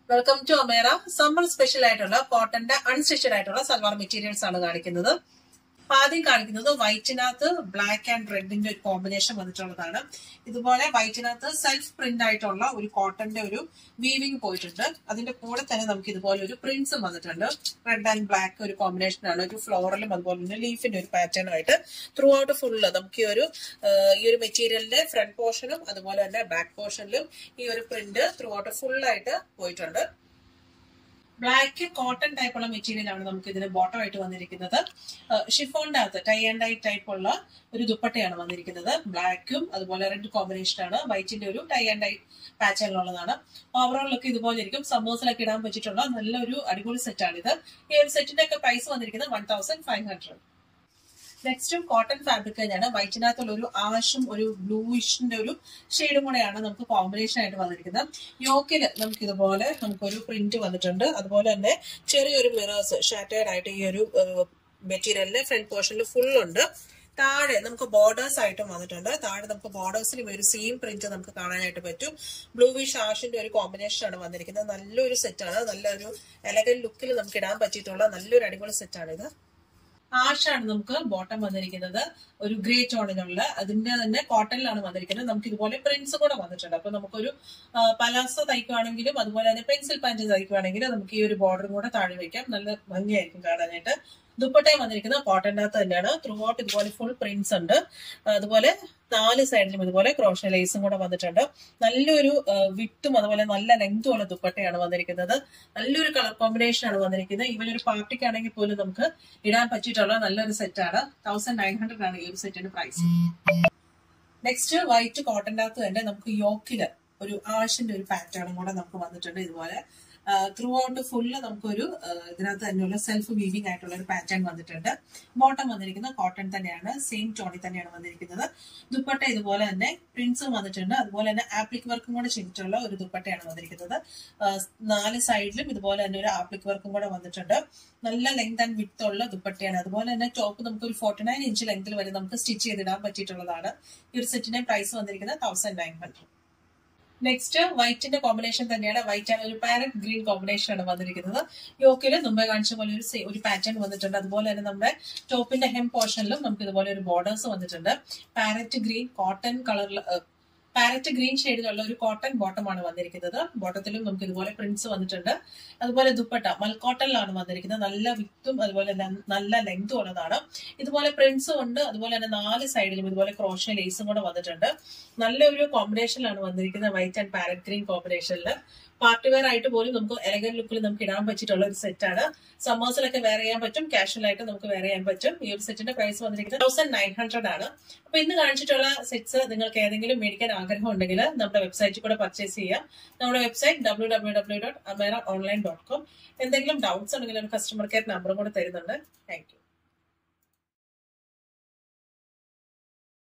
welcome to Amera summer special ആയിട്ടുള്ള കോട്ടന്റെ unstitched ആയിട്ടുള്ള സൽവാർ മെറ്റീരിയൽസ് ആണ് കാണിക്കുന്നത് ആദ്യം കാണിക്കുന്നത് വൈറ്റിനകത്ത് ബ്ലാക്ക് ആൻഡ് റെഡിന്റെ ഒരു കോമ്പിനേഷൻ വന്നിട്ടുള്ളതാണ് ഇതുപോലെ വൈറ്റിനകത്ത് സെൽഫ് പ്രിന്റ് ആയിട്ടുള്ള ഒരു കോട്ടന്റെ ഒരു വീവിംഗ് പോയിട്ടുണ്ട് അതിന്റെ കൂടെ തന്നെ നമുക്ക് ഇതുപോലെ ഒരു പ്രിന്റ്സും വന്നിട്ടുണ്ട് റെഡ് ആൻഡ് ബ്ലാക്ക് ഒരു കോമ്പിനേഷൻ ആണ് ഒരു ഫ്ലോറലും അതുപോലെ തന്നെ ലീഫിന്റെ ഒരു പാറ്റേണും ആയിട്ട് ത്രൂ ഔട്ട് ഫുള്ള് നമുക്ക് ഈ ഒരു ആ, ഈ ഒരു മെറ്റീരിയലിന്റെ ഫ്രണ്ട് പോർഷനും അതുപോലെ തന്നെ ബാക്ക് പോർഷനിലും ഈ ഒരു പ്രിന്റ് ത്രൂ ഔട്ട് ഫുൾ ആയിട്ട് പോയിട്ടുണ്ട് ബ്ലാക്ക് കോട്ടൺ ടൈപ്പുള്ള മെറ്റീരിയൽ ആണ് നമുക്ക് ഇതിന് ബോട്ടം ആയിട്ട് വന്നിരിക്കുന്നത് ഷിഫോണിന്റെ അകത്ത് ടൈ ആൻഡ് ഡൈ ടൈപ്പ് ഉള്ള ഒരു ദുപ്പട്ടയാണ് വന്നിരിക്കുന്നത് ബ്ലാക്കും അതുപോലെ റെഡ് കോമ്പിനേഷൻ ആണ് വൈറ്റിന്റെ ഒരു ടൈ ആൻഡ് ഡൈ പാറ്റേണിലുള്ളതാണ് ഓവറോൾ ലുക്ക് ഇതുപോലെ ഇരിക്കും സമ്മേഴ്സിലൊക്കെ ഇടാൻ പറ്റിയിട്ടുള്ള നല്ലൊരു അടിപൊളി സെറ്റ് ആണിത് ഈ ഒരു സെറ്റിന്റെ ഒക്കെ പ്രൈസ് വന്നിരിക്കുന്നത് വൺ തൗസൻഡ് ഫൈവ് ഹൺഡ്രഡ് നെക്സ്റ്റും കോട്ടൺ ഫാബ്രിക് തന്നെയാണ് വൈറ്റിനകത്തുള്ള ഒരു ആഷും ഒരു ബ്ലൂയിഷിന്റെ ഒരു ഷെയ്ഡും കൂടെയാണ് നമുക്ക് കോമ്പിനേഷൻ ആയിട്ട് വന്നിരിക്കുന്നത് യോക്കില് നമുക്ക് ഇതുപോലെ നമുക്കൊരു പ്രിന്റ് വന്നിട്ടുണ്ട് അതുപോലെ തന്നെ ചെറിയൊരു മിറേഴ്സ് ഷാറ്റേഡ് ആയിട്ട് ഈ ഒരു മെറ്റീരിയലിന്റെ ഫ്രണ്ട് പോർഷനിൽ ഫുൾ ഉണ്ട് താഴെ നമുക്ക് ബോർഡേഴ്സ് ആയിട്ടും വന്നിട്ടുണ്ട് താഴെ നമുക്ക് ബോർഡേഴ്സിലും ഒരു സെയിം പ്രിന്റ് നമുക്ക് കാണാനായിട്ട് പറ്റും ബ്ലൂവിഷ് ആഷിന്റെ ഒരു കോമ്പിനേഷൻ ആണ് വന്നിരിക്കുന്നത് നല്ലൊരു സെറ്റാണ് നല്ലൊരു എലഗൻ ലുക്കിൽ നമുക്ക് ഇടാൻ പറ്റിയിട്ടുള്ള നല്ലൊരു അടിപൊളി സെറ്റാണ് ഇത് ആഷാണ് നമുക്ക് ബോട്ടം വന്നിരിക്കുന്നത് ഒരു ഗ്രേ ടോണിനുള്ള അതിന്റെ തന്നെ കോട്ടണിലാണ് വന്നിരിക്കുന്നത് നമുക്ക് ഇതുപോലെ പ്രിന്റ്സ് കൂടെ വന്നിട്ടുണ്ട് അപ്പൊ നമുക്കൊരു ആ, പലാസോ തയ്ക്കുവാണെങ്കിലും അതുപോലെ തന്നെ പെൻസിൽ പാന്റ് തയ്ക്കുവാണെങ്കിലും നമുക്ക് ഈ ഒരു ബോർഡറും കൂടെ താഴെ വെക്കാം നല്ല ഭംഗിയായിരിക്കും കാണാനായിട്ട് ദുപ്പട്ടയും വന്നിരിക്കുന്നത് കോട്ടന്റെ അകത്ത് തന്നെയാണ് ത്രൂ ഔട്ട് ഇതുപോലെ ഫുൾ പ്രിന്റ്സ് ഉണ്ട് അതുപോലെ നാല് സൈഡിലും ഇതുപോലെ ക്രോഷ ലേസും കൂടെ വന്നിട്ടുണ്ട് നല്ലൊരു വിട്ടും അതുപോലെ നല്ല ലെങ്തും ഉള്ള ദുപ്പട്ടയാണ് വന്നിരിക്കുന്നത് നല്ലൊരു കളർ കോമ്പിനേഷൻ ആണ് വന്നിരിക്കുന്നത് ഈവൻ ഒരു പാർട്ടിക്കാണെങ്കിൽ പോലും നമുക്ക് ഇടാൻ പറ്റിയിട്ടുള്ള നല്ലൊരു സെറ്റാണ് തൗസൻഡ് നയൻ ഹൺഡ്രഡ് ആണ് ഈ ഒരു സെറ്റിന്റെ പ്രൈസ് നെക്സ്റ്റ് വൈറ്റ് കോട്ടന്റെ അകത്ത് തന്നെ നമുക്ക് യോക്കില് ഒരു ആഷിന്റെ ഒരു പാറ്റേണും കൂടെ നമുക്ക് വന്നിട്ടുണ്ട് ഇതുപോലെ ത്രൂ ഔട്ട് ഫുള്ള് നമുക്കൊരു ആ, ഇതിനകത്ത് തന്നെയുള്ള സെൽഫ് വീവിംഗ് ആയിട്ടുള്ള ഒരു പാറ്റേൺ വന്നിട്ടുണ്ട് ബോട്ടം വന്നിരിക്കുന്നത് കോട്ടൺ തന്നെയാണ് സെയിം ടോണിൽ തന്നെയാണ് വന്നിരിക്കുന്നത് ദുപ്പട്ട ഇതുപോലെ തന്നെ പ്രിന്റ്സും വന്നിട്ടുണ്ട് അതുപോലെ തന്നെ ആപ്ലിക് വർക്കും കൂടെ ചെയ്തിട്ടുള്ള ഒരു ദുപ്പട്ടയാണ് വന്നിരിക്കുന്നത് ആ, നാല് സൈഡിലും ഇതുപോലെ തന്നെ ഒരു ആപ്ലിക് വർക്കും കൂടെ വന്നിട്ടുണ്ട് നല്ല ലെങ്ത് ആൻഡ് വിത്ത് ഉള്ള ദുപ്പട്ടയാണ് അതുപോലെ തന്നെ ടോപ്പ് നമുക്ക് ഒരു ഫോർട്ടി നയൻ ഇഞ്ച് ലെങ്തിൽ വരെ നമുക്ക് സ്റ്റിച്ച് ചെയ്തിടാൻ പറ്റിയിട്ടുള്ളതാണ് ഈ ഒരു സെറ്റിന്റെ പ്രൈസ് വന്നിരിക്കുന്നത് തൗസൻഡ് നയൻ ഹൺഡ്രഡ് നെക്സ്റ്റ് വൈറ്റിന്റെ കോമ്പിനേഷൻ തന്നെയാണ് വൈറ്റ് ആൻഡ് ഒരു പാരറ്റ് ഗ്രീൻ കോമ്പിനേഷൻ ആണ് വന്നിരിക്കുന്നത് യോക്കില് മുമ്പേ കാണിച്ച പോലെ ഒരു സെ- ഒരു പാറ്റേൺ വന്നിട്ടുണ്ട് അതുപോലെ തന്നെ നമ്മുടെ ടോപ്പിന്റെ ഹെം പോർഷനിലും നമുക്ക് ഇതുപോലെ ഒരു ബോർഡേഴ്സ് വന്നിട്ടുണ്ട് പാരറ്റ് ഗ്രീൻ കോട്ടൺ കളറിൽ പാരറ്റ് ഗ്രീൻ ഷെയ്ഡിലുള്ള ഒരു കോട്ടൺ ബോട്ടമാണ് വന്നിരിക്കുന്നത് ബോട്ടത്തിലും നമുക്ക് ഇതുപോലെ പ്രിന്റ്സ് വന്നിട്ടുണ്ട് അതുപോലെ ദുപ്പട്ട മൽക്കോട്ടനിലാണ് വന്നിരിക്കുന്നത് നല്ല വിത്തും അതുപോലെ ന- നല്ല ലെങ്തും ഉള്ളതാണ് ഇതുപോലെ പ്രിന്റ്സും ഉണ്ട് അതുപോലെ തന്നെ നാല് സൈഡിലും ഇതുപോലെ ക്രോഷ ലേസും കൂടെ വന്നിട്ടുണ്ട് നല്ലൊരു കോമ്പിനേഷനിലാണ് വന്നിരിക്കുന്നത് വൈറ്റ് ആൻഡ് പാരറ്റ് ഗ്രീൻ കോമ്പിനേഷനിൽ പാർട്ടി വെയർ ആയിട്ട് പോലും നമുക്ക് എലഗൻ ലുക്കിൽ നമുക്ക് ഇടാൻ പറ്റിയിട്ടുള്ള ഒരു സെറ്റാണ് സമ്മേഴ്സിലൊക്കെ വെയർ ചെയ്യാൻ പറ്റും കാഷ്വൽ ആയിട്ട് നമുക്ക് വെയർ ചെയ്യാൻ പറ്റും ഈ ഒരു സെറ്റിന്റെ പ്രൈസ് വന്നിരിക്കുന്നത് തൗസൻഡ് നയൻ ഹൺഡ്രഡ് ആണ് അപ്പൊ ഇന്ന് കാണിച്ചിട്ടുള്ള സെറ്റ്സ് നിങ്ങൾക്ക് ഏതെങ്കിലും മേടിക്കാൻ ആഗ്രഹം ഉണ്ടെങ്കിൽ നമ്മുടെ വെബ്സൈറ്റിൽ കൂടെ പർച്ചേസ് ചെയ്യാം നമ്മുടെ website W W W dot Amera online dot com എന്തെങ്കിലും ഡൗട്ട്സ് ഉണ്ടെങ്കിൽ ഒരു കസ്റ്റമർ കെയർ നമ്പറും കൂടെ തരുന്നുണ്ട് താങ്ക് യു